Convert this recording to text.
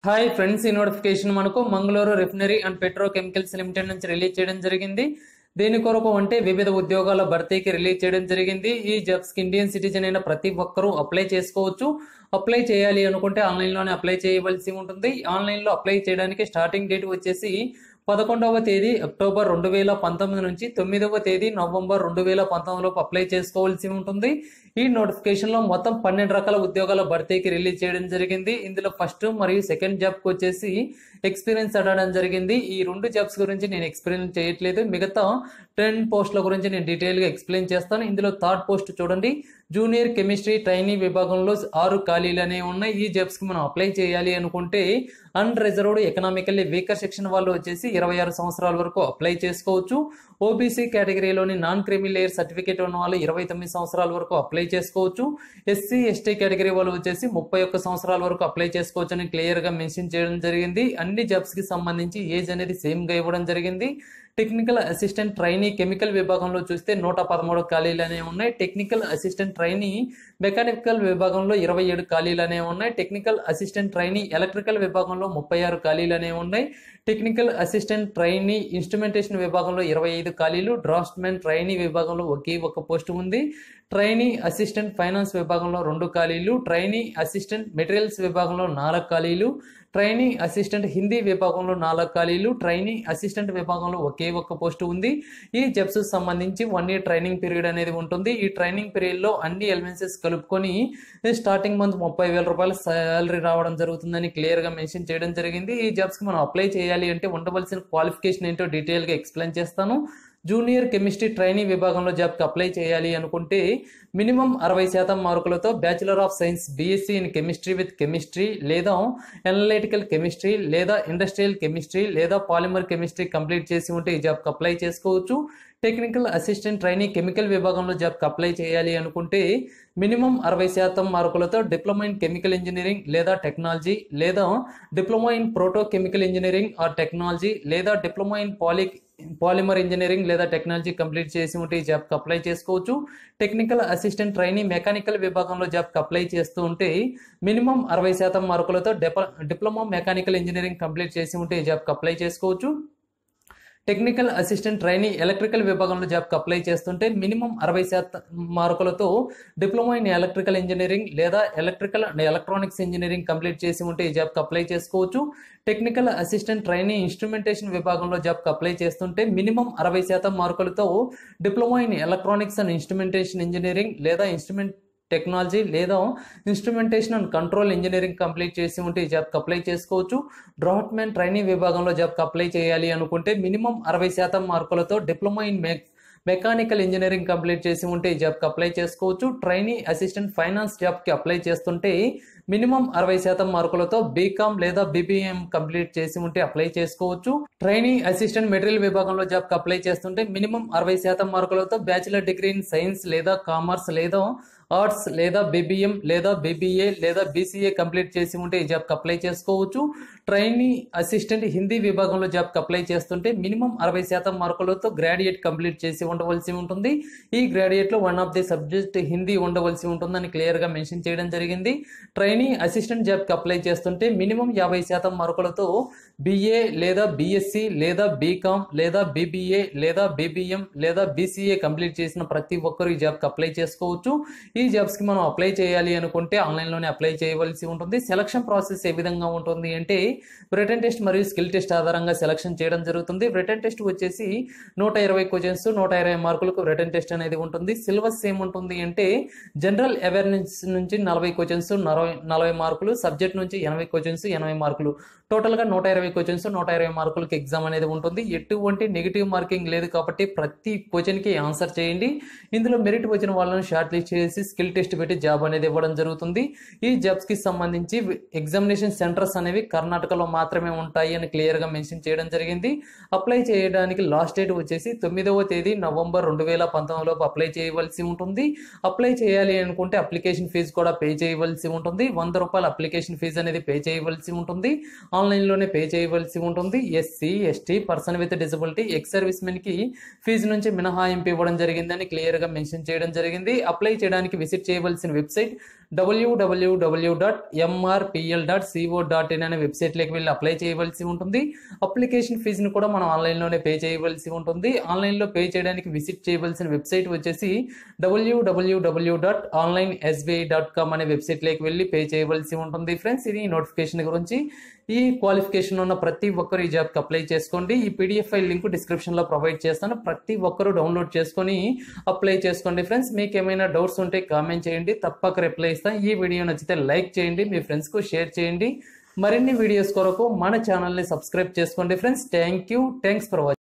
hi friends ఈ notification మనకు Mangaluru refinery and petrochemicals limited నుంచి రిలీజ్ చేయడం జరిగింది దీని కొరకు అంటే వివిధ ఉద్యోగాల భర్తీకి రిలీజ్ చేయడం జరిగింది ఈ జాబ్స్ కి ఇండియన్ సిటిజన్ అయిన ప్రతి ఒక్కరూ అప్లై చేసుకోవచ్చు అప్లై చేయాలి అనుకుంటే ఆన్లైన్ లోనే అప్లై చేయవలసి ఉంటుంది ఆన్లైన్ లో అప్లై చేయడానికి స్టార్టింగ్ డేట్ వచ్చేసి పదకొండవ తేదీ అక్టోబర్ రెండు వేల పంతొమ్మిది నుంచి తొమ్మిదవ తేదీ నవంబర్ రెండు వేల పంతొమ్మిదిలోపు అప్లై చేసుకోవాల్సి ఉంటుంది ఈ నోటిఫికేషన్ లో మొత్తం పన్నెండు రకాల ఉద్యోగాల భర్తీకి రిలీజ్ చేయడం జరిగింది ఇందులో ఫస్ట్ మరియు సెకండ్ జాబ్ కి వచ్చేసి ఎక్స్పీరియన్స్ అడగడం జరిగింది ఈ రెండు జాబ్స్ గురించి నేను ఎక్స్పీరియన్స్ చేయట్లేదు మిగతా టెన్ పోస్టుల గురించి నేను డీటెయిల్ గా ఎక్స్ప్లెయిన్ చేస్తాను ఇందులో థర్డ్ పోస్ట్ చూడండి జూనియర్ కెమిస్ట్రీ ట్రైనీ విభాగంలో ఆరు ఖాళీలు అనేవి ఉన్నాయి ఈ జాబ్స్ కి మనం అప్లై చేయాలి అనుకుంటే unreserved economically weaker section వాళ్ళు వచ్చేసి ఇరవై ఆరు సంవత్సరాల వరకు అప్లై చేసుకోవచ్చు ఓబీసీ కేటగిరీలోని నాన్ క్రిమి లేయర్ సర్టిఫికేట్ ఉన్న వాళ్ళు ఇరవై తొమ్మిది సంవత్సరాల వరకు అప్లై చేసుకోవచ్చు ఎస్సీ ఎస్టీ కేటగిరీ వాళ్ళు వచ్చేసి ముప్పై ఒక్క సంవత్సరాల వరకు అప్లై చేసుకోవచ్చు అని క్లియర్ గా మెన్షన్ చేయడం జరిగింది అన్ని జాబ్స్ కి సంబంధించి ఏజ్ అనేది సేమ్ గా ఇవ్వడం జరిగింది టెక్నికల్ అసిస్టెంట్ ట్రైనీ కెమికల్ విభాగంలో చూస్తే నూట పదమూడు ఖాళీలు అనేవి ఉన్నాయి టెక్నికల్ అసిస్టెంట్ ట్రైనీ మెకానికల్ విభాగంలో ఇరవై ఏడు ఖాళీలు అనేవి ఉన్నాయి టెక్నికల్ అసిస్టెంట్ ట్రైనీ ఎలక్ట్రికల్ విభాగంలో ముప్పై ఆరు ఖాళీలు అనేవి ఉన్నాయి టెక్నికల్ అసిస్టెంట్ ట్రైనీ ఇన్స్ట్రుమెంటేషన్ విభాగంలో ఇరవై ఐదు ఖాళీలు డ్రాఫ్ట్మెన్ ట్రైనీ విభాగంలో ఒకే ఒక పోస్ట్ ఉంది ట్రైనీ అసిస్టెంట్ ఫైనాన్స్ విభాగంలో రెండు ఖాళీలు ట్రైనీ అసిస్టెంట్ మెటీరియల్స్ విభాగంలో నాలుగు ఖాళీలు ట్రైనీ అసిస్టెంట్ హిందీ విభాగంలో నాలుగు ఖాళీలు ట్రైనీ అసిస్టెంట్ విభాగంలో ఒకే ఒక్క పోస్ట్ ఉంది ఈ జబ్స్ సంబంధించి వన్ ఇయర్ ట్రైనింగ్ పీరియడ్ అనేది ఉంటుంది ఈ ట్రైనింగ్ పీరియడ్ లో అన్ని ఎలిమెంట్స్ కలుపుకొని స్టార్టింగ్ మంత్ ముప్పై వేల రూపాయల శాలరీ రావడం జరుగుతుందని క్లియర్ గా మెన్షన్ చేయడం జరిగింది ఈ జాబ్స్ కి మనం అప్లై చేయాలి అంటే ఉండవలసిన క్వాలిఫికేషన్ ఏంటో డీటెయిల్ గా ఎక్స్ప్లెయిన్ చేస్తాను జూనియర్ కెమిస్ట్రీ ట్రైనీ విభాగంలో జాబ్కి అప్లై చేయాలి అనుకుంటే మినిమం అరవై శాతం మార్కులతో bachelor of science BSc in chemistry with chemistry లేదా అనలిటికల్ కెమిస్ట్రీ లేదా ఇండస్ట్రియల్ కెమిస్ట్రీ లేదా పాలిమర్ కెమిస్ట్రీ కంప్లీట్ చేసి ఉంటే ఈ జాబ్కి అప్లై చేసుకోవచ్చు టెక్నికల్ అసిస్టెంట్ ట్రైనీ కెమికల్ విభాగంలో జాబ్కి అప్లై చేయాలి అనుకుంటే మినిమం అరవై శాతం మార్కులతో డిప్లొమా ఇన్ కెమికల్ ఇంజనీరింగ్ లేదా టెక్నాలజీ లేదా డిప్లొమా ఇన్ ప్రోటో కెమికల్ ఇంజనీరింగ్ ఆర్ టెక్నాలజీ లేదా diploma in poly polymer engineering లేదా టెక్నాలజీ కంప్లీట్ చేసి ఉంటే ఈ జాబ్కి అప్లై చేసుకోవచ్చు టెక్నికల్ అసిస్టెంట్ ట్రైనీ మెకానికల్ విభాగంలో జాబ్కి అప్లై చేస్తూ ఉంటే మినిమం అరవై శాతం మార్కులతో డిప్లొమా మెకానికల్ ఇంజనీరింగ్ కంప్లీట్ చేసి ఉంటే ఈ జాబ్కి అప్లై చేసుకోవచ్చు టెక్నికల్ అసిస్టెంట్ ట్రైనీ ఎలక్ట్రికల్ విభాగంలో జాబ్కి అప్లై చేస్తుంటే మినిమం అరవై శాతం మార్కులతో డిప్లొమా ఇన్ ఎలక్ట్రికల్ ఇంజనీరింగ్ లేదా electrical and electronics engineering complete చేసి ఉంటే ఈ జాబ్కి అప్లై చేసుకోవచ్చు టెక్నికల్ అసిస్టెంట్ ట్రైనీ ఇన్స్ట్రుమెంటేషన్ విభాగంలో జాబ్కి అప్లై చేస్తుంటే మినిమం అరవై శాతం మార్కులతో diploma in electronics and instrumentation engineering లేదా ఇన్స్ట్రుమెంట్ టెక్నాలజీ లేదా instrumentation and control engineering complete చేసి ఉంటే ఈ జాబ్కి అప్లై చేసుకోవచ్చు డ్రాఫ్ట్మెన్ ట్రైనింగ్ విభాగంలో జాబ్కి అప్లై చేయాలి అనుకుంటే మినిమం అరవై శాతం మార్కులతో diploma in me mechanical engineering complete చేసి ఉంటే ఈ జాబ్కి అప్లై చేసుకోవచ్చు ట్రైనీ అసిస్టెంట్ ఫైనాన్స్ జాబ్కి అప్లై చేస్తుంటే మినిమం అరవై శాతం మార్కులతో బీకామ్ లేదా బీబీఎం కంప్లీట్ చేసి ఉంటే అప్లై చేసుకోవచ్చు ట్రైనీ అసిస్టెంట్ మెటీరియల్ విభాగంలో జాబ్కి అప్లై చేస్తుంటే మినిమం అరవై శాతం మార్కులతో బ్యాచిలర్ డిగ్రీ ఇన్ సైన్స్ లేదా కామర్స్ లేదా ఆర్ట్స్ లేదా బీబీఎం లేదా బీబీఏ లేదా బీసీఏ కంప్లీట్ చేసి ఉంటే ఈ జాబ్కి అప్లై చేసుకోవచ్చు ట్రైనీ అసిస్టెంట్ హిందీ విభాగంలో జాబ్కి అప్లై చేస్తుంటే మినిమం అరవై శాతం మార్కులతో గ్రాడ్యుయేట్ కంప్లీట్ చేసి ఉండవలసి ఉంటుంది ఈ గ్రాడ్యుయేట్లో one of the subject Hindi ఉండవలసి ఉంటుందని క్లియర్గా మెన్షన్ చేయడం జరిగింది ట్రైనీ అసిస్టెంట్ జాబ్కి అప్లై చేస్తుంటే మినిమం యాభై శాతం మార్కులతో బిఏ లేదా బిఎస్సి లేదా బీకామ్ లేదా బీబీఏ లేదా బీబీఎం లేదా బీసీఏ కంప్లీట్ చేసిన ప్రతి ఒక్కరు ఈ జాబ్కి అప్లై చేసుకోవచ్చు ఈ జాబ్స్కి మనం అప్లై చేయాలి అనుకుంటే ఆన్లైన్లోనే అప్లై చేయవలసి ఉంటుంది సెలక్షన్ ప్రాసెస్ ఏ విధంగా ఉంటుంది అంటే రిటర్న్ టెస్ట్ మరియు స్కిల్ టెస్ట్ ఆధారంగా సెలక్షన్ చేయడం జరుగుతుంది రిటర్న్ టెస్ట్ వచ్చేసి నూట ఇరవై క్వశ్చన్స్ నూట ఇరవై మార్కులకు రిటర్న్ టెస్ట్ అనేది ఉంటుంది సిలబస్ ఏముంటుంది అంటే జనరల్ అవేర్నెస్ నుంచి నలభై క్వశ్చన్స్ నలభై నలభై మార్కులు సబ్జెక్ట్ నుంచి ఎనభై క్వశ్చన్స్ ఎనభై మార్కులు టోటల్గా నూట ఇరవై క్వశ్చన్స్ నూట ఇరవై మార్కులకి ఎగ్జామ్ అనేది ఉంటుంది ఎటువంటి నెగిటివ్ మార్కింగ్ లేదు కాబట్టి ప్రతి క్వశ్చన్కి ఆన్సర్ చేయండి ఇందులో మెరిట్ వచ్చిన వాళ్ళని షార్ట్ లిస్ట్ చేసి స్కిల్ టెస్ట్ పెట్టి జాబ్ అనేది ఇవ్వడం జరుగుతుంది ఈ జాబ్స్కి సంబంధించి ఎగ్జామినేషన్ సెంటర్స్ అనేవి కర్ణాటకలో మాత్రమే ఉంటాయి అని క్లియర్గా మెన్షన్ చేయడం జరిగింది అప్లై చేయడానికి లాస్ట్ డేట్ వచ్చేసి తొమ్మిదవ తేదీ నవంబర్ రెండు వేల పంతొమ్మిదిలోపు అప్లై చేయవలసి ఉంటుంది అప్లై చేయాలి అనుకుంటే అప్లికేషన్ ఫీజు కూడా పే చేయవలసి ఉంటుంది వంద రూపాయల అప్లికేషన్ ఫీజు అనేది పే చేయవలసి ఉంటుంది ఆన్లైన్లోనే పే చేయవలసి ఉంటుంది SC ST person with disability ex service మెన్కి ఫీజు నుంచి మినహాయింపు ఇవ్వడం జరిగిందని క్లియర్గా మెన్షన్ చేయడం జరిగింది అప్లై చేయడానికి చేయడానికి విజిట్ చేయవలసిన website W W W dot MRPL dot C O dot in అనే వెబ్సైట్లోకి వెళ్ళి అప్లై చేయవలసి ఉంటుంది అప్లికేషన్ ఫీజును కూడా మనం ఆన్లైన్లోనే పే చేయవలసి ఉంటుంది ఆన్లైన్లో పే చేయడానికి విజిట్ చేయవలసిన వెబ్సైట్ వచ్చేసి W W W dot online SBI dot com అనే వెబ్సైట్లోకి వెళ్ళి పే చేయవలసి ఉంటుంది ఫ్రెండ్స్ ఇది నోటిఫికేషన్ గురించి ఈ క్వాలిఫికేషన్ ఉన్న ప్రతి ఒక్కరు ఈ జాబ్కి అప్లై చేసుకోండి ఈ పీడిఎఫ్ ఫైల్ లింక్ డిస్క్రిప్షన్లో ప్రొవైడ్ చేస్తాను ప్రతి ఒక్కరు డౌన్లోడ్ చేసుకొని అప్లై చేసుకోండి ఫ్రెండ్స్ మీకు ఏమైనా డౌట్స్ ఉంటే కామెంట్ చేయండి తప్పక రిప్లై ఇస్తాను ఈ వీడియో నచ్చితే లైక్ చేయండి మీ ఫ్రెండ్స్కు షేర్ చేయండి మరిన్ని వీడియోస్ కొరకు మన ఛానల్ని సబ్స్క్రైబ్ చేసుకోండి friends thank you thanks for watching